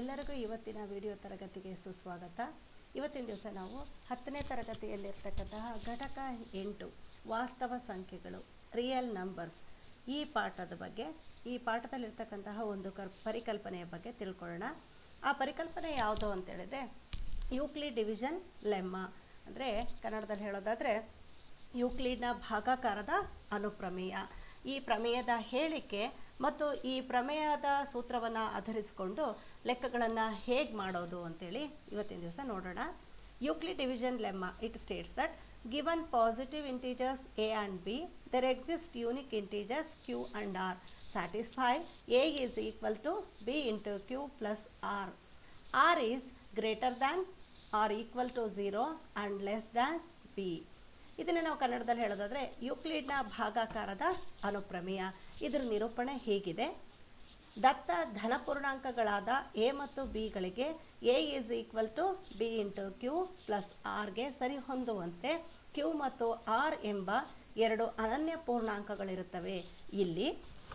ಎಲ್ಲರಿಗೂ ಇವತ್ತಿನ ವಿಡಿಯೋ ತರಗತಿಗೆ ಸುಸ್ವಾಗತ ಇವತ್ತಿನ ದಿವಸ ನಾವು ಹತ್ತನೇ ತರಗತಿಯಲ್ಲಿರ್ತಕ್ಕಂತಹ ಘಟಕ ಎಂಟು ವಾಸ್ತವ ಸಂಖ್ಯೆಗಳು ರಿಯಲ್ ನಂಬರ್ಸ್ ಈ ಪಾಠದ ಬಗ್ಗೆ ಈ ಪಾಠದಲ್ಲಿರ್ತಕ್ಕಂತಹ ಒಂದು ಕರ್ ಪರಿಕಲ್ಪನೆಯ ಬಗ್ಗೆ ತಿಳ್ಕೊಳ್ಳೋಣ ಆ ಪರಿಕಲ್ಪನೆ ಯಾವುದು ಅಂತ ಹೇಳಿದ್ರೆ ಯೂಕ್ಲಿ ಡಿವಿಷನ್ ಲೆಮ್ಮ ಅಂದರೆ ಕನ್ನಡದಲ್ಲಿ ಹೇಳೋದಾದರೆ ಯೂಕ್ಲಿಡ್ನ ಭಾಗಾಕಾರದ ಅನುಪ್ರಮೇಯ ಈ ಪ್ರಮೇಯದ ಹೇಳಿಕೆ ಮತ್ತು ಈ ಪ್ರಮೇಯದ ಸೂತ್ರವನ್ನು ಆಧರಿಸಿಕೊಂಡು ಲೆಕ್ಕಗಳನ್ನು ಹೇಗೆ ಮಾಡೋದು ಅಂತೇಳಿ ಇವತ್ತಿನ ದಿವಸ ನೋಡೋಣ Euclid division lemma it states that given positive integers A and B there exist unique integers Q and R satisfy A is equal to B into Q plus R R is greater than R equal to zero and less than B ಇದನ್ನು ನಾವು ಕನ್ನಡದಲ್ಲಿ ಹೇಳೋದಾದರೆ ಯುಕ್ಲಿಡ್ನ ಭಾಗಾಕಾರದ ಅನುಪ್ರಮೇಯ ಇದರ ನಿರೂಪಣೆ ಹೀಗಿದೆ ದತ್ತ ಧನಪೂರ್ಣಾಂಕಗಳಾದ A ಮತ್ತು ಬಿಗಳಿಗೆ A is equal to B into Q plus ಆರ್ಗೆ ಸರಿ ಹೊಂದುವಂತೆ ಕ್ಯೂ ಮತ್ತು ಆರ್ ಎಂಬ ಎರಡು ಅನನ್ಯ ಪೂರ್ಣಾಂಕಗಳಿರುತ್ತವೆ ಇಲ್ಲಿ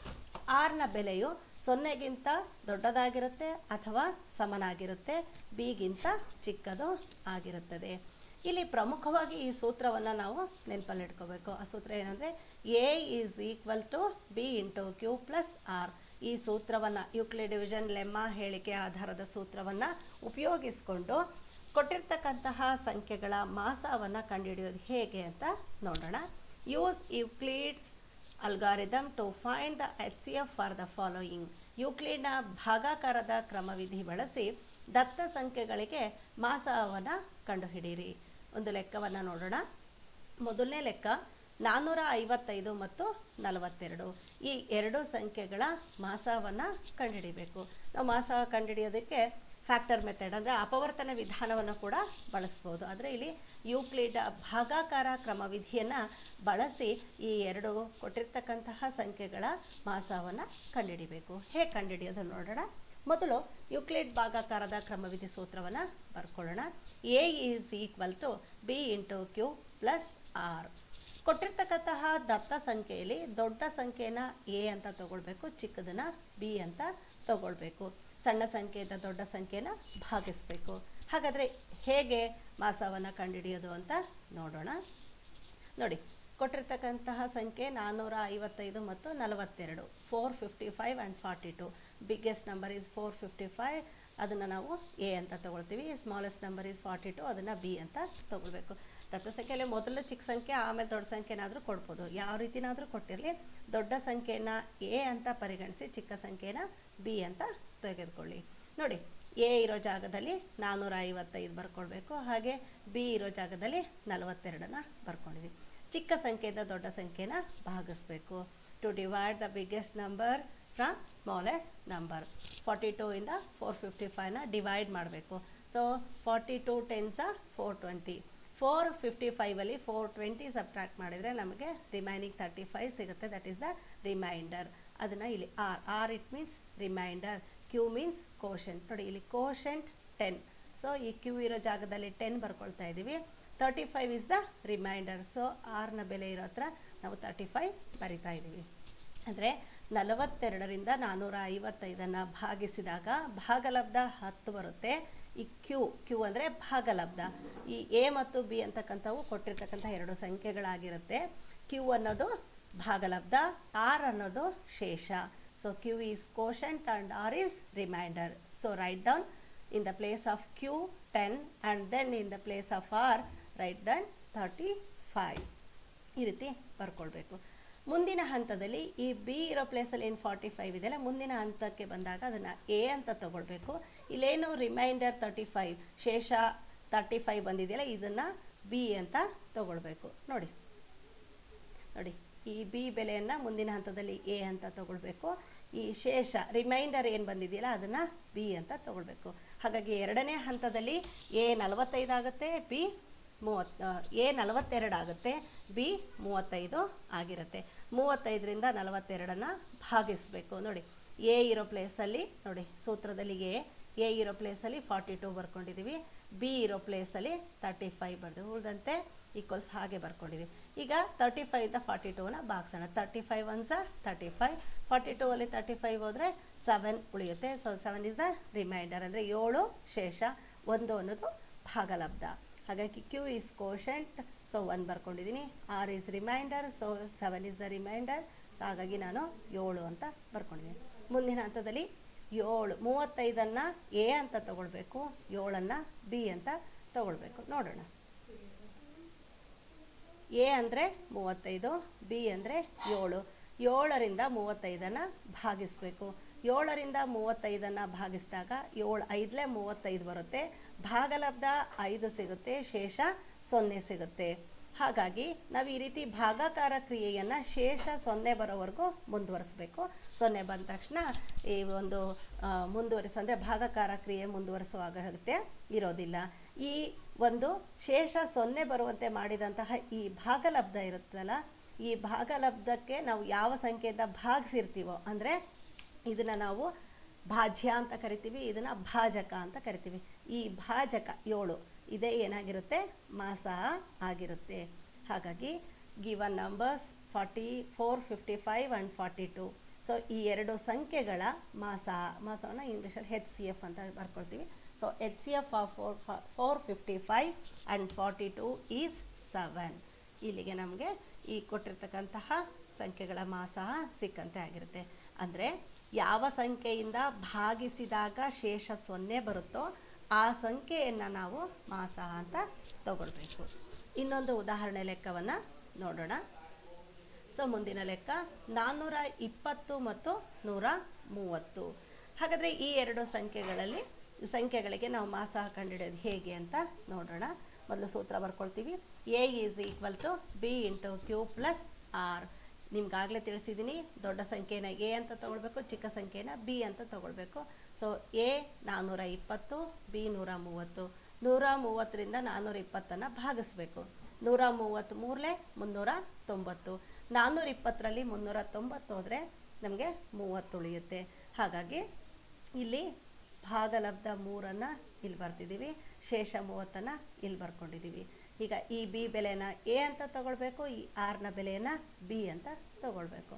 ಆರ್ನ ಬೆಲೆಯು ಸೊನ್ನೆಗಿಂತ ದೊಡ್ಡದಾಗಿರುತ್ತೆ ಅಥವಾ ಸಮನಾಗಿರುತ್ತೆ ಬಿಗಿಂತ ಚಿಕ್ಕದು ಆಗಿರುತ್ತದೆ ಇಲ್ಲಿ ಪ್ರಮುಖವಾಗಿ ಈ ಸೂತ್ರವನ್ನು ನಾವು ನೆನಪಲ್ಲಿ ಇಟ್ಕೋಬೇಕು ಆ ಸೂತ್ರ ಏನಂದರೆ A is equal to B into Q plus R ಈ ಸೂತ್ರವನ್ನು ಯುಕ್ಲಿ ಡಿವಿಷನ್ ಲೆಮ್ಮ ಹೇಳಿಕೆ ಆಧಾರದ ಸೂತ್ರವನ್ನು ಉಪಯೋಗಿಸಿಕೊಂಡು ಕೊಟ್ಟಿರ್ತಕ್ಕಂತಹ ಸಂಖ್ಯೆಗಳ ಮಾಸವನ್ನು ಕಂಡುಹಿಡಿಯೋದು ಹೇಗೆ ಅಂತ ನೋಡೋಣ use Euclid's algorithm to find the H C F for the following ಯುಕ್ಲಿಡ್ನ ಭಾಗಾಕಾರದ ಕ್ರಮವಿಧಿ ಬಳಸಿ ದತ್ತ ಸಂಖ್ಯೆಗಳಿಗೆ ಮಾಸವನ್ನು ಕಂಡುಹಿಡಿಯಿರಿ ಒಂದು ಲೆಕ್ಕವನ್ನು ನೋಡೋಣ ಮೊದಲನೇ ಲೆಕ್ಕ ನಾನ್ನೂರ ಐವತ್ತೈದು ಮತ್ತು ನಲವತ್ತೆರಡು ಈ ಎರಡು ಸಂಖ್ಯೆಗಳ ಮಾಸವನ್ನು ಕಂಡುಹಿಡಿಬೇಕು ನಾವು ಮಾಸ ಕಂಡುಹಿಡಿಯೋದಕ್ಕೆ ಫ್ಯಾಕ್ಟರ್ ಮೆಥಡ್ ಅಂದರೆ ಅಪವರ್ತನ ವಿಧಾನವನ್ನು ಕೂಡ ಬಳಸ್ಬೋದು ಆದರೆ ಇಲ್ಲಿ ಯೂಕ್ಲಿಡ್ ಭಾಗಾಕಾರ ಕ್ರಮವಿಧಿಯನ್ನು ಬಳಸಿ ಈ ಎರಡು ಕೊಟ್ಟಿರ್ತಕ್ಕಂತಹ ಸಂಖ್ಯೆಗಳ ಮಾಸವನ್ನು ಕಂಡುಹಿಡಿಬೇಕು ಹೇಗೆ ಕಂಡುಹಿಡಿಯೋದು ನೋಡೋಣ ಮೊದಲು ಯುಕ್ಲಿಡ್ ಭಾಗಾಕಾರದ ಕ್ರಮವಿಧಿ ಸೂತ್ರವನ್ನು ಬರ್ಕೊಳ್ಳೋಣ A is equal to B into Q plus R ಕೊಟ್ಟಿರ್ತಕ್ಕಂತಹ ದತ್ತ ಸಂಖ್ಯೆಯಲ್ಲಿ ದೊಡ್ಡ ಸಂಖ್ಯೆನ ಎ ಅಂತ ತಗೊಳ್ಬೇಕು ಚಿಕ್ಕದನ್ನ ಬಿ ಅಂತ ತಗೊಳ್ಬೇಕು ಸಣ್ಣ ಸಂಖ್ಯೆಯಿಂದ ದೊಡ್ಡ ಸಂಖ್ಯೆನ ಭಾಗಿಸ್ಬೇಕು ಹಾಗಾದರೆ ಹೇಗೆ ಮಾಸವನ್ನು ಕಂಡುಹಿಡಿಯೋದು ಅಂತ ನೋಡೋಣ ನೋಡಿ ಕೊಟ್ಟಿರ್ತಕ್ಕಂತಹ ಸಂಖ್ಯೆ ನಾನ್ನೂರ ಐವತ್ತೈದು ಮತ್ತು ನಲವತ್ತೆರಡು four fifty five and forty two biggest number is four fifty five ಅದನ್ನು ನಾವು ಎ ಅಂತ ತಗೊಳ್ತೀವಿ smallest number is forty two ಅದನ್ನು ಬಿ ಅಂತ ತಗೊಳ್ಬೇಕು ದತ್ತ ಸಂಖ್ಯೆಯಲ್ಲಿ ಮೊದಲು ಚಿಕ್ಕ ಸಂಖ್ಯೆ ಆಮೇಲೆ ದೊಡ್ಡ ಸಂಖ್ಯೆನಾದರೂ ಕೊಡ್ಬೋದು ಯಾವ ರೀತಿನಾದರೂ ಕೊಟ್ಟಿರಲಿ ದೊಡ್ಡ ಸಂಖ್ಯೆನ ಎ ಅಂತ ಪರಿಗಣಿಸಿ ಚಿಕ್ಕ ಸಂಖ್ಯೆನ ಬಿ ಅಂತ ತೆಗೆದುಕೊಳ್ಳಿ ನೋಡಿ ಎ ಇರೋ ಜಾಗದಲ್ಲಿ ನಾನ್ನೂರ ಐವತ್ತೈದು ಬರ್ಕೊಳ್ಬೇಕು ಹಾಗೆ ಬಿ ಇರೋ ಜಾಗದಲ್ಲಿ ನಲವತ್ತೆರಡನ್ನ ಬರ್ಕೊಂಡಿದ್ದೀವಿ ಚಿಕ್ಕ ಸಂಖ್ಯೆಯಿಂದ ದೊಡ್ಡ ಸಂಖ್ಯೆನ ಭಾಗಿಸ್ಬೇಕು to divide the biggest number from smallest number forty two ಇಂದ ಫೋರ್ ಫಿಫ್ಟಿ ಫೈವ್ನ ಡಿವೈಡ್ ಮಾಡಬೇಕು so forty two tens four twenty four fifty ಫೈವಲ್ಲಿ ಫೋರ್ ಟ್ವೆಂಟಿ ಸಬ್ಟ್ರಾಕ್ಟ್ ಮಾಡಿದರೆ ನಮಗೆ ರಿಮೈನಿಂಗ್ ತರ್ಟಿ ಫೈವ್ ಸಿಗುತ್ತೆ ದಟ್ ಈಸ್ ದ ರಿಮೈಂಡರ್ ಅದನ್ನು ಇಲ್ಲಿ R R it means remainder Q means quotient ನೋಡಿ ಇಲ್ಲಿ ಕೋಶೆಂಟ್ ಟೆನ್ ಸೊ ಈ ಕ್ಯೂ ಇರೋ ಜಾಗದಲ್ಲಿ ಟೆನ್ ಬರ್ಕೊಳ್ತಾ ಇದ್ದೀವಿ thirty five is the remainder so ಆರ್ನ ಬೆಲೆ ಇರೋ ಹತ್ರ ನಾವು ತರ್ಟಿ ಫೈವ್ ಬರಿತಾ ಇದ್ದೀವಿ ಅಂದರೆ ನಲವತ್ತೆರಡರಿಂದ ನಾನ್ನೂರ ಐವತ್ತೈದನ್ನು ಭಾಗಿಸಿದಾಗ ಭಾಗಲಬ್ಧ ಹತ್ತು ಬರುತ್ತೆ ಈ ಕ್ಯೂ ಕ್ಯೂ ಅಂದರೆ ಭಾಗಲಬ್ಧ ಈ ಎ ಮತ್ತು ಬಿ ಅಂತಕ್ಕಂಥವು ಕೊಟ್ಟಿರ್ತಕ್ಕಂಥ ಎರಡು ಸಂಖ್ಯೆಗಳಾಗಿರುತ್ತೆ ಕ್ಯೂ ಅನ್ನೋದು ಭಾಗಲಬ್ಧ ಆರ್ ಅನ್ನೋದು ಶೇಷ so Q is quotient and R is remainder so write down in the place of Q ten and then in the place of R write down thirty five ಈ ರೀತಿ ಬರ್ಕೊಳ್ಬೇಕು ಮುಂದಿನ ಹಂತದಲ್ಲಿ ಈ ಬಿ ಇರೋ ಪ್ಲೇಸಲ್ಲಿ ಏನು ಫಾರ್ಟಿ ಫೈವ್ ಇದೆಯಲ್ಲ ಮುಂದಿನ ಹಂತಕ್ಕೆ ಬಂದಾಗ ಅದನ್ನು ಎ ಅಂತ ತಗೊಳ್ಬೇಕು ಇಲ್ಲೇನು ರಿಮೈಂಡರ್ ತರ್ಟಿ ಫೈವ್ ಶೇಷ ತರ್ಟಿ ಫೈವ್ ಬಂದಿದೆಯಲ್ಲ ಇದನ್ನು ಬಿ ಅಂತ ತಗೊಳ್ಬೇಕು ನೋಡಿ ನೋಡಿ ಈ ಬಿ ಬೆಲೆಯನ್ನು ಮುಂದಿನ ಹಂತದಲ್ಲಿ ಎ ಅಂತ ತಗೊಳ್ಬೇಕು ಈ ಶೇಷ ರಿಮೈಂಡರ್ ಏನು ಬಂದಿದೆಯಲ್ಲ ಅದನ್ನು ಬಿ ಅಂತ ತಗೊಳ್ಬೇಕು ಹಾಗಾಗಿ ಎರಡನೇ ಹಂತದಲ್ಲಿ ಎ ನಲವತ್ತೈದು ಆಗುತ್ತೆ ಬಿ ಮೂವತ್ ಎ ನಲವತ್ತೆರಡು ಆಗುತ್ತೆ ಬಿ ಮೂವತ್ತೈದು ಆಗಿರುತ್ತೆ ಮೂವತ್ತೈದರಿಂದ ನಲವತ್ತೆರಡನ್ನು ಭಾಗಿಸಬೇಕು ನೋಡಿ ಎ ಇರೋ ಪ್ಲೇಸಲ್ಲಿ ನೋಡಿ ಸೂತ್ರದಲ್ಲಿ ಎ ಎ ಇರೋ ಪ್ಲೇಸಲ್ಲಿ ಫಾರ್ಟಿ ಟು ಬರ್ಕೊಂಡಿದ್ದೀವಿ ಬಿ ಇರೋ ಪ್ಲೇಸಲ್ಲಿ ತರ್ಟಿ ಫೈವ್ ಬರ್ದು ಉಳಿದಂತೆ ಈಕ್ವಲ್ಸ್ ಹಾಗೆ ಬರ್ಕೊಂಡಿದ್ದೀವಿ ಈಗ ತರ್ಟಿ ಫೈವಿಂದ ಫಾರ್ಟಿ ಟೂನ ಭಾಗಿಸೋಣ thirty five once thirty five forty two ಅಲ್ಲಿ ತರ್ಟಿ ಫೈವ್ ಹೋದರೆ ಸೆವೆನ್ ಉಳಿಯುತ್ತೆ so seven is the remainder ಅಂದರೆ ಏಳು ಶೇಷ ಒಂದು ಅನ್ನೋದು ಭಾಗಲಬ್ಧ ಹಾಗಾಗಿ Q is quotient so one ಬರ್ಕೊಂಡಿದ್ದೀನಿ R is remainder so seven is the remainder so ಹಾಗಾಗಿ ನಾನು ಏಳು ಅಂತ ಬರ್ಕೊಂಡಿದ್ದೀನಿ ಮುಂದಿನ ಹಂತದಲ್ಲಿ ಏಳು ಮೂವತ್ತೈದನ್ನು ಎ ಅಂತ ತಗೊಳ್ಬೇಕು ಏಳನ್ನು ಬಿ ಅಂತ ತಗೊಳ್ಬೇಕು ನೋಡೋಣ ಎ ಅಂದರೆ ಮೂವತ್ತೈದು ಬಿ ಅಂದರೆ ಏಳು ಏಳರಿಂದ ಮೂವತ್ತೈದನ್ನು ಭಾಗಿಸ್ಬೇಕು ಏಳರಿಂದ ಮೂವತ್ತೈದನ್ನು ಭಾಗಿಸಿದಾಗ ಏಳು ಐದಲೇ ಮೂವತ್ತೈದು ಬರುತ್ತೆ ಭಾಗಲಬ್ಧ ಐದು ಸಿಗುತ್ತೆ ಶೇಷ ಸೊನ್ನೆ ಸಿಗುತ್ತೆ ಹಾಗಾಗಿ ನಾವು ಈ ರೀತಿ ಭಾಗಾಕಾರ ಕ್ರಿಯೆಯನ್ನು ಶೇಷ ಸೊನ್ನೆ ಬರೋವರೆಗೂ ಮುಂದುವರಿಸಬೇಕು ಸೊನ್ನೆ ಬಂದ ತಕ್ಷಣ ಈ ಒಂದು ಮುಂದುವರಿಸ ಅಂದರೆ ಭಾಗಾಕಾರ ಕ್ರಿಯೆ ಮುಂದುವರಿಸುವಾಗ ಅಗತ್ಯ ಇರೋದಿಲ್ಲ ಈ ಒಂದು ಶೇಷ ಸೊನ್ನೆ ಬರುವಂತೆ ಮಾಡಿದಂತಹ ಈ ಭಾಗಲಬ್ಧ ಇರುತ್ತಲ್ಲ ಈ ಭಾಗಲಬ್ಧಕ್ಕೆ ನಾವು ಯಾವ ಸಂಖ್ಯೆಯಿಂದ ಭಾಗಿಸಿರ್ತೀವೋ ಅಂದರೆ ಇದನ್ನು ನಾವು ಭಾಜ್ಯ ಅಂತ ಕರಿತೀವಿ ಇದನ್ನು ಭಾಜಕ ಅಂತ ಕರಿತೀವಿ ಈ ಭಾಜಕ ಏಳು ಇದೇ ಏನಾಗಿರುತ್ತೆ ಮಾಸ ಆಗಿರುತ್ತೆ ಹಾಗಾಗಿ given numbers forty four fifty five and forty two so ಈ ಎರಡು ಸಂಖ್ಯೆಗಳ ಮಾಸ ಮಾಸವನ್ನು ಇಂಗ್ಲೀಷಲ್ಲಿ ಹೆಚ್ ಸಿ ಎಫ್ ಅಂತ ಬರ್ಕೊಳ್ತೀವಿ so H C F of four four fifty five and forty two is seven ಇಲ್ಲಿಗೆ ನಮಗೆ ಈ ಕೊಟ್ಟಿರ್ತಕ್ಕಂತಹ ಸಂಖ್ಯೆಗಳ ಮಾಸ ಸಿಕ್ಕಂತೆ ಆಗಿರುತ್ತೆ ಅಂದರೆ ಯಾವ ಸಂಖ್ಯೆಯಿಂದ ಭಾಗಿಸಿದಾಗ ಶೇಷ ಸೊನ್ನೆ ಬರುತ್ತೋ ಆ ಸಂಖ್ಯೆಯನ್ನು ನಾವು ಮಾಸ ಅಂತ ತಗೊಳ್ಬೇಕು ಇನ್ನೊಂದು ಉದಾಹರಣೆ ಲೆಕ್ಕವನ್ನು ನೋಡೋಣ ಸೊ ಮುಂದಿನ ಲೆಕ್ಕ ನಾನ್ನೂರ ಇಪ್ಪತ್ತು ಮತ್ತು ನೂರ ಮೂವತ್ತು ಹಾಗಾದರೆ ಈ ಎರಡು ಸಂಖ್ಯೆಗಳಲ್ಲಿ ಸಂಖ್ಯೆಗಳಿಗೆ ನಾವು ಮಾಸ ಕಂಡುಹಿಡಿಯೋದು ಹೇಗೆ ಅಂತ ನೋಡೋಣ ಮೊದಲು ಸೂತ್ರ ಬರ್ಕೊಳ್ತೀವಿ A is equal to B into Q plus R ನಿಮ್ಗಾಗಲೇ ತಿಳಿಸಿದ್ದೀನಿ ದೊಡ್ಡ ಸಂಖ್ಯೆನ ಎ ಅಂತ ತಗೊಳ್ಬೇಕು ಚಿಕ್ಕ ಸಂಖ್ಯೆನ ಬಿ ಅಂತ ತಗೊಳ್ಬೇಕು ಸೊ ಎ ನಾನ್ನೂರ ಇಪ್ಪತ್ತು ಬಿ ನೂರ ಮೂವತ್ತು ನೂರ ಮೂವತ್ತರಿಂದ ನಾನ್ನೂರ ಇಪ್ಪತ್ತನ್ನು ಭಾಗಿಸ್ಬೇಕು ನೂರ ಮೂವತ್ತ್ ಮೂರಲೆ ಮುನ್ನೂರ ತೊಂಬತ್ತು ನಾನ್ನೂರ ಇಪ್ಪತ್ತರಲ್ಲಿ ಮುನ್ನೂರ ತೊಂಬತ್ತು ಹೋದರೆ ನಮಗೆ ಮೂವತ್ತು ಉಳಿಯುತ್ತೆ ಹಾಗಾಗಿ ಇಲ್ಲಿ ಭಾಗಲಬ್ಧ ಮೂರನ್ನು ಇಲ್ಲಿ ಬರ್ತಿದ್ದೀವಿ ಶೇಷ ಮೂವತ್ತನ್ನು ಇಲ್ಲಿ ಬರ್ಕೊಂಡಿದ್ದೀವಿ ಈಗ ಈ ಬಿ ಬೆಲೆನ ಎ ಅಂತ ತಗೊಳ್ಬೇಕು ಈ ಆರ್ನ ಬೆಲೆಯನ್ನು ಬಿ ಅಂತ ತಗೊಳ್ಬೇಕು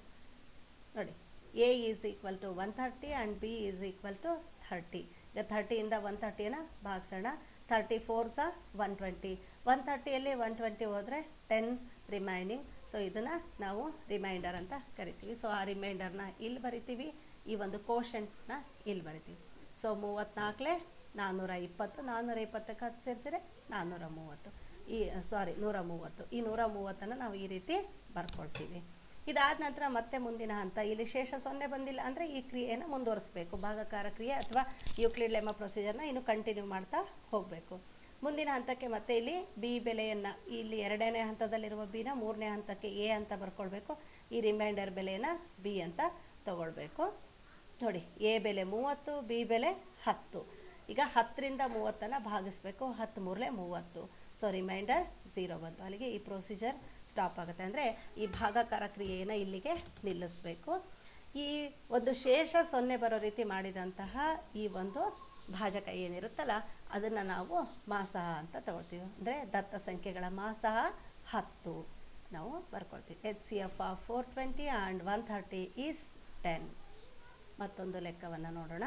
ನೋಡಿ A is equal to one thirty and B is equal to thirty ಈಗ ಥರ್ಟಿಯಿಂದ ಒನ್ ಥರ್ಟಿನ ಭಾಗಿಸೋಣ ಥರ್ಟಿ ಫೋರ್ ಸಹ ಒನ್ ಟ್ವೆಂಟಿ ಒನ್ ಥರ್ಟಿಯಲ್ಲಿ ಒನ್ ಟ್ವೆಂಟಿ ಹೋದರೆ ಟೆನ್ ರಿಮೈನಿಂಗ್ ಸೊ ಇದನ್ನು ನಾವು ರಿಮೈಂಡರ್ ಅಂತ ಕರಿತೀವಿ ಸೊ ಆ ರಿಮೈಂಡರ್ನ ಇಲ್ಲಿ ಬರಿತೀವಿ ಈ ಒಂದು ಕೋಶೆಂಟ್ನ ಇಲ್ಲಿ ಬರಿತೀವಿ ಸೊ ಮೂವತ್ತ್ನಾಲ್ಕಲೇ ನಾನ್ನೂರ ಇಪ್ಪತ್ತು ನಾನ್ನೂರ ಇಪ್ಪತ್ತಕ್ಕೆ ಹತ್ತು ಸೇರಿಸಿದ್ರೆ ನಾನ್ನೂರ ಮೂವತ್ತು ಈ ಸಾರಿ ನೂರ ಮೂವತ್ತು ಈ ನೂರ ಮೂವತ್ತನ್ನು ನಾವು ಈ ರೀತಿ ಬರ್ಕೊಳ್ತೀವಿ ಇದಾದ ನಂತರ ಮತ್ತೆ ಮುಂದಿನ ಹಂತ ಇಲ್ಲಿ ಶೇಷ ಸೊನ್ನೆ ಬಂದಿಲ್ಲ ಅಂದರೆ ಈ ಕ್ರಿಯೆಯನ್ನು ಮುಂದುವರಿಸಬೇಕು ಭಾಗಕಾರ ಕ್ರಿಯೆ ಅಥವಾ ಯೂಕ್ಲಿಡ್ ಲೆಮ್ಮ ಪ್ರೊಸೀಜರ್ನ ಇನ್ನು ಕಂಟಿನ್ಯೂ ಮಾಡ್ತಾ ಹೋಗಬೇಕು ಮುಂದಿನ ಹಂತಕ್ಕೆ ಮತ್ತೆ ಇಲ್ಲಿ ಬಿ ಬೆಲೆಯನ್ನು ಇಲ್ಲಿ ಎರಡನೇ ಹಂತದಲ್ಲಿರುವ ಬಿನ ಮೂರನೇ ಹಂತಕ್ಕೆ ಎ ಅಂತ ಬರ್ಕೊಳ್ಬೇಕು ಈ ರಿಮೈಂಡರ್ ಬೆಲೆಯನ್ನು ಬಿ ಅಂತ ತಗೊಳ್ಬೇಕು ನೋಡಿ ಎ ಬೆಲೆ ಮೂವತ್ತು ಬಿ ಬೆಲೆ ಹತ್ತು ಈಗ ಹತ್ತರಿಂದ ಮೂವತ್ತನ್ನು ಭಾಗಿಸ್ಬೇಕು ಹತ್ತು ಮೂರಲೆ ಮೂವತ್ತು ಸೊ ರಿಮೈಂಡರ್ ಝೀರೋ ಬಂತು ಅಲ್ಲಿಗೆ ಈ ಪ್ರೊಸೀಜರ್ ಸ್ಟಾಪ್ ಆಗುತ್ತೆ ಅಂದರೆ ಈ ಭಾಗಾಕಾರ ಕ್ರಿಯೆಯನ್ನು ಇಲ್ಲಿಗೆ ನಿಲ್ಲಿಸಬೇಕು ಈ ಒಂದು ಶೇಷ ಸೊನ್ನೆ ಬರೋ ರೀತಿ ಮಾಡಿದಂತಹ ಈ ಒಂದು ಭಾಜಕ ಏನಿರುತ್ತಲ್ಲ ಅದನ್ನು ನಾವು ಮಾಸ ಅಂತ ತಗೊಳ್ತೀವಿ ಅಂದರೆ ದತ್ತ ಸಂಖ್ಯೆಗಳ ಮಾಸ ಹತ್ತು ನಾವು ಬರ್ಕೊಳ್ತೀವಿ H C F of four twenty and one thirty is ten ಮತ್ತೊಂದು ಲೆಕ್ಕವನ್ನು ನೋಡೋಣ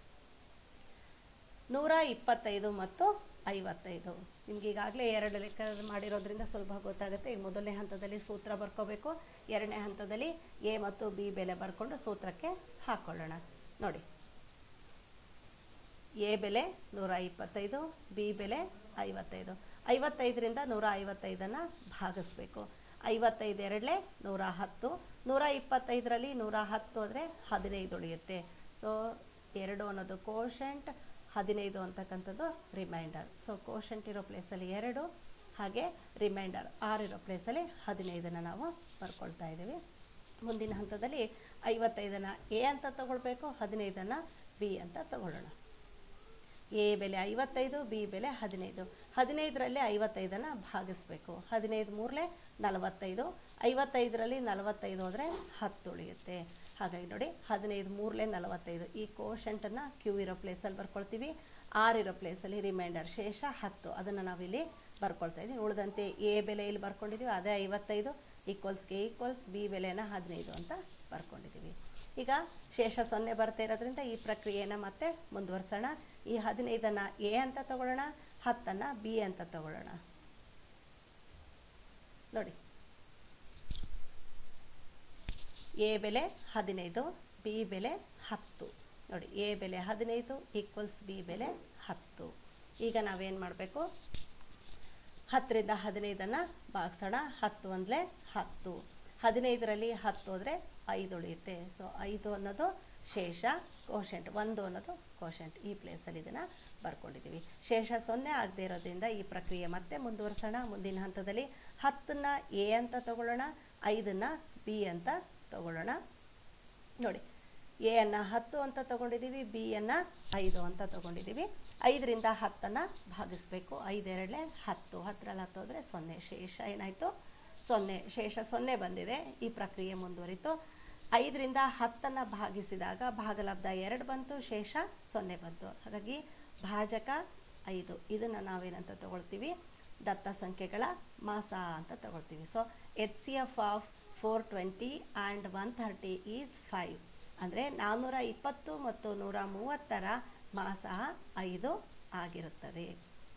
ನೂರ ಇಪ್ಪತ್ತೈದು ಮತ್ತು ಐವತ್ತೈದು ನಿಮ್ಗೆ ಈಗಾಗಲೇ ಎರಡು ಲೆಕ್ಕ ಮಾಡಿರೋದ್ರಿಂದ ಸುಲಭ ಗೊತ್ತಾಗುತ್ತೆ ಈಗ ಮೊದಲನೇ ಹಂತದಲ್ಲಿ ಸೂತ್ರ ಬರ್ಕೋಬೇಕು ಎರಡನೇ ಹಂತದಲ್ಲಿ ಎ ಮತ್ತು ಬಿ ಬೆಲೆ ಬರ್ಕೊಂಡು ಸೂತ್ರಕ್ಕೆ ಹಾಕ್ಕೊಳ್ಳೋಣ ನೋಡಿ ಎ ಬೆಲೆ ನೂರ ಇಪ್ಪತ್ತೈದು ಬಿ ಬೆಲೆ ಐವತ್ತೈದು ಐವತ್ತೈದರಿಂದ ನೂರ ಐವತ್ತೈದನ್ನು ಭಾಗಿಸ್ಬೇಕು ಐವತ್ತೈದು ಎರಡಲೇ ನೂರ ಹತ್ತು ನೂರ ಇಪ್ಪತ್ತೈದರಲ್ಲಿ ನೂರ ಹತ್ತು ಅಂದರೆ ಹದಿನೈದು ಉಳಿಯುತ್ತೆ ಸೊ ಎರಡು ಅನ್ನೋದು ಕೋಶೆಂಟ್ ಹದಿನೈದು ಅಂತಕ್ಕಂಥದ್ದು ರಿಮೈಂಡರ್ ಸೊ ಕೋಶೆಂಟ್ ಇರೋ ಪ್ಲೇಸಲ್ಲಿ ಎರಡು ಹಾಗೆ ರಿಮೈಂಡರ್ ಆರು ಇರೋ ಪ್ಲೇಸಲ್ಲಿ ಹದಿನೈದನ್ನು ನಾವು ಬರ್ಕೊಳ್ತಾ ಇದ್ದೀವಿ ಮುಂದಿನ ಹಂತದಲ್ಲಿ ಐವತ್ತೈದನ್ನು ಎ ಅಂತ ತಗೊಳ್ಬೇಕು ಹದಿನೈದನ್ನು ಬಿ ಅಂತ ತಗೊಳ್ಳೋಣ ಎ ಬೆಲೆ ಐವತ್ತೈದು ಬಿ ಬೆಲೆ ಹದಿನೈದು ಹದಿನೈದರಲ್ಲಿ ಐವತ್ತೈದನ್ನು ಭಾಗಿಸ್ಬೇಕು ಹದಿನೈದು ಮೂರಲೆ ನಲವತ್ತೈದು ಐವತ್ತೈದರಲ್ಲಿ ನಲವತ್ತೈದು ಹೋದರೆ ಹತ್ತು ಉಳಿಯುತ್ತೆ ಹಾಗಾಗಿ ನೋಡಿ ಹದಿನೈದು ಮೂರಲೆ ನಲವತ್ತೈದು ಈ ಕೋಶೆಂಟನ್ನು ಕ್ಯೂ ಇರೋ ಪ್ಲೇಸಲ್ಲಿ ಬರ್ಕೊಳ್ತೀವಿ ಆರ್ ಇರೋ ಪ್ಲೇಸಲ್ಲಿ ರಿಮೈಂಡರ್ ಶೇಷ ಹತ್ತು ಅದನ್ನು ನಾವಿಲ್ಲಿ ಬರ್ಕೊಳ್ತಾ ಇದ್ದೀವಿ ಉಳಿದಂತೆ ಎ ಬೆಲೆ ಇಲ್ಲಿ ಬರ್ಕೊಂಡಿದ್ದೀವಿ ಅದೇ ಐವತ್ತೈದು ಈಕ್ವಲ್ಸ್ಗೆ ಈಕ್ವಲ್ಸ್ ಬಿ ಬೆಲೆನ ಹದಿನೈದು ಅಂತ ಬರ್ಕೊಂಡಿದ್ದೀವಿ ಈಗ ಶೇಷ ಸೊನ್ನೆ ಬರ್ತಾ ಇರೋದ್ರಿಂದ ಈ ಪ್ರಕ್ರಿಯೆನ ಮತ್ತೆ ಮುಂದುವರ್ಸೋಣ ಈ ಹದಿನೈದನ್ನು ಎ ಅಂತ ತಗೊಳ್ಳೋಣ ಹತ್ತನ್ನು ಬಿ ಅಂತ ತಗೊಳ್ಳೋಣ ನೋಡಿ ಎ ಬೆಲೆ ಹದಿನೈದು ಬಿ ಬೆಲೆ ಹತ್ತು ನೋಡಿ ಎ ಬೆಲೆ ಹದಿನೈದು ಈಕ್ವಲ್ಸ್ ಬಿ ಬೆಲೆ ಹತ್ತು ಈಗ ನಾವೇನು ಮಾಡಬೇಕು ಹತ್ತರಿಂದ ಹದಿನೈದನ್ನು ಭಾಗಿಸೋಣ ಹತ್ತು ಒಂದಲೇ ಹತ್ತು ಹದಿನೈದರಲ್ಲಿ ಹತ್ತು ಹೋದರೆ ಐದು ಉಳಿಯುತ್ತೆ ಸೊ ಐದು ಅನ್ನೋದು ಶೇಷ ಕೋಶೆಂಟ್ ಒಂದು ಅನ್ನೋದು ಕೋಶೆಂಟ್ ಈ ಪ್ಲೇಸಲ್ಲಿ ಇದನ್ನು ಬರ್ಕೊಂಡಿದ್ದೀವಿ ಶೇಷ ಸೊನ್ನೆ ಆಗದೆ ಇರೋದ್ರಿಂದ ಈ ಪ್ರಕ್ರಿಯೆ ಮತ್ತೆ ಮುಂದುವರ್ಸೋಣ ಮುಂದಿನ ಹಂತದಲ್ಲಿ ಹತ್ತನ್ನು ಎ ಅಂತ ತಗೊಳ್ಳೋಣ ಐದನ್ನು ಬಿ ಅಂತ ತಗೊಳ್ಳೋಣ ನೋಡಿ ಎ ಅನ್ನು ಹತ್ತು ಅಂತ ತಗೊಂಡಿದ್ದೀವಿ ಬಿ ಅನ್ನು ಐದು ಅಂತ ತಗೊಂಡಿದ್ದೀವಿ ಐದರಿಂದ ಹತ್ತನ್ನು ಭಾಗಿಸ್ಬೇಕು ಐದೆರಡಲೆ ಹತ್ತು ಹತ್ತರಲ್ಲಿ ಹತ್ತು ಹೋದರೆ ಸೊನ್ನೆ ಶೇಷ ಏನಾಯಿತು ಸೊನ್ನೆ ಶೇಷ ಸೊನ್ನೆ ಬಂದಿದೆ ಈ ಪ್ರಕ್ರಿಯೆ ಮುಂದುವರಿತು ಐದರಿಂದ ಹತ್ತನ್ನು ಭಾಗಿಸಿದಾಗ ಭಾಗಲಬ್ಧ ಎರಡು ಬಂತು ಶೇಷ ಸೊನ್ನೆ ಬಂತು ಹಾಗಾಗಿ ಭಾಜಕ ಐದು ಇದನ್ನು ನಾವೇನಂತ ತಗೊಳ್ತೀವಿ ದತ್ತ ಸಂಖ್ಯೆಗಳ ಮಾಸ ಅಂತ ತಗೊಳ್ತೀವಿ so H C F of four twenty and one thirty is five ಅಂದರೆ ನಾನ್ನೂರ ಇಪ್ಪತ್ತು ಮತ್ತು ನೂರ ಮೂವತ್ತರ ಮಾಸ ಐದು ಆಗಿರುತ್ತದೆ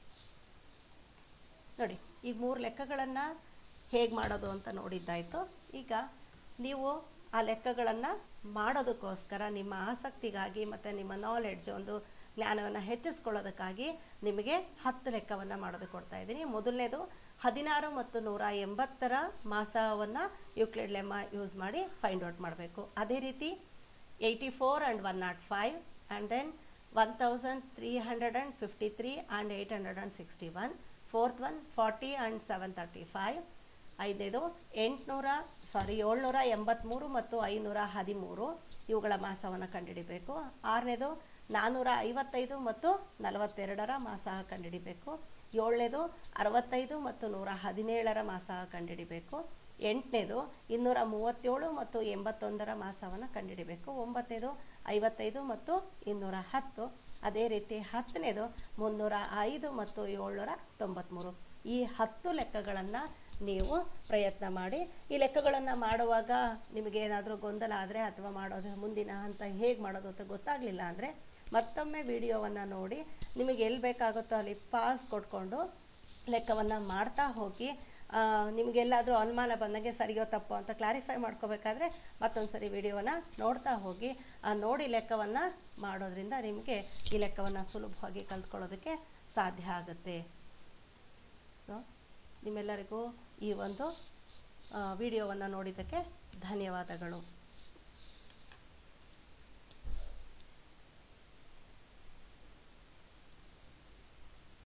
ನೋಡಿ ಈ ಮೂರು ಲೆಕ್ಕಗಳನ್ನು ಹೇಗೆ ಮಾಡೋದು ಅಂತ ನೋಡಿದ್ದಾಯಿತು ಈಗ ನೀವು ಆ ಲೆಕ್ಕಗಳನ್ನು ಮಾಡೋದಕ್ಕೋಸ್ಕರ ನಿಮ್ಮ ಆಸಕ್ತಿಗಾಗಿ ಮತ್ತು ನಿಮ್ಮ ನಾಲೆಡ್ಜ್ ಒಂದು ಜ್ಞಾನವನ್ನು ಹೆಚ್ಚಿಸ್ಕೊಳ್ಳೋದಕ್ಕಾಗಿ ನಿಮಗೆ ಹತ್ತು ಲೆಕ್ಕವನ್ನು ಮಾಡೋದಕ್ಕೆ ಕೊಡ್ತಾ ಇದ್ದೀನಿ ಮೊದಲನೇದು ಹದಿನಾರು ಮತ್ತು ನೂರ ಎಂಬತ್ತರ ಮಾಸವನ್ನು ಯೂಕ್ಲಿಡ್ ಲೆಮ್ಮ ಯೂಸ್ ಮಾಡಿ ಫೈಂಡ್ ಔಟ್ ಮಾಡಬೇಕು ಅದೇ ರೀತಿ eighty four and one nought five and then one thousand three hundred and fifty three and eight hundred and sixty one fourth one forty and seven thirty five ಐದನೇದು ಎಂಟುನೂರ ಸಾರಿ ಏಳ್ನೂರ ಎಂಬತ್ತ್ಮೂರು ಮತ್ತು ಐನೂರ ಹದಿಮೂರು ಇವುಗಳ ಮಾಸವನ್ನು ಕಂಡುಹಿಡಿಬೇಕು ಆರನೇದು ನಾನ್ನೂರ ಐವತ್ತೈದು ಮತ್ತು ನಲವತ್ತೆರಡರ ಮಾಸ ಕಂಡುಹಿಡಿಬೇಕು ಏಳನೇದು ಅರವತ್ತೈದು ಮತ್ತು ನೂರ ಹದಿನೇಳರ ಮಾಸ ಕಂಡುಹಿಡಿಬೇಕು ಎಂಟನೇದು ಇನ್ನೂರ ಮೂವತ್ತೇಳು ಮತ್ತು ಎಂಬತ್ತೊಂದರ ಮಾಸವನ್ನು ಕಂಡುಹಿಡಿಬೇಕು ಒಂಬತ್ತನೇದು ಐವತ್ತೈದು ಮತ್ತು ಇನ್ನೂರ ಹತ್ತು ಅದೇ ರೀತಿ ಹತ್ತನೇದು ಮುನ್ನೂರ ಐದು ಮತ್ತು ಏಳ್ನೂರ ತೊಂಬತ್ತ್ಮೂರು ಈ ಹತ್ತು ಲೆಕ್ಕಗಳನ್ನು ನೀವು ಪ್ರಯತ್ನ ಮಾಡಿ ಈ ಲೆಕ್ಕಗಳನ್ನು ಮಾಡುವಾಗ ನಿಮಗೆ ಏನಾದರೂ ಗೊಂದಲ ಆದರೆ ಅಥವಾ ಮಾಡೋದು ಮುಂದಿನ ಹಂತ ಹೇಗೆ ಮಾಡೋದು ಅಂತ ಗೊತ್ತಾಗಲಿಲ್ಲ ಅಂದರೆ ಮತ್ತೊಮ್ಮೆ ವಿಡಿಯೋವನ್ನು ನೋಡಿ ನಿಮಗೆ ಎಲ್ಲಿ ಬೇಕಾಗುತ್ತೋ ಅಲ್ಲಿ ಪಾಸ್ ಕೊಟ್ಕೊಂಡು ಲೆಕ್ಕವನ್ನು ಮಾಡ್ತಾ ಹೋಗಿ ನಿಮಗೆಲ್ಲಾದರೂ ಅನುಮಾನ ಬಂದಂಗೆ ಸರಿಯೋ ತಪ್ಪೋ ಅಂತ ಕ್ಲಾರಿಫೈ ಮಾಡ್ಕೋಬೇಕಾದ್ರೆ ಮತ್ತೊಂದು ಸರಿ ವಿಡಿಯೋವನ್ನು ನೋಡ್ತಾ ಹೋಗಿ ಆ ನೋಡಿ ಲೆಕ್ಕವನ್ನು ಮಾಡೋದ್ರಿಂದ ನಿಮಗೆ ಈ ಲೆಕ್ಕವನ್ನು ಸುಲಭವಾಗಿ ಕಲ್ತ್ಕೊಳ್ಳೋದಕ್ಕೆ ಸಾಧ್ಯ ಆಗುತ್ತೆ ಸೊ ನಿಮ್ಮೆಲ್ಲರಿಗೂ ಈ ಒಂದು ವಿಡಿಯೋವನ್ನು ನೋಡಿದ್ದಕ್ಕೆ ಧನ್ಯವಾದಗಳು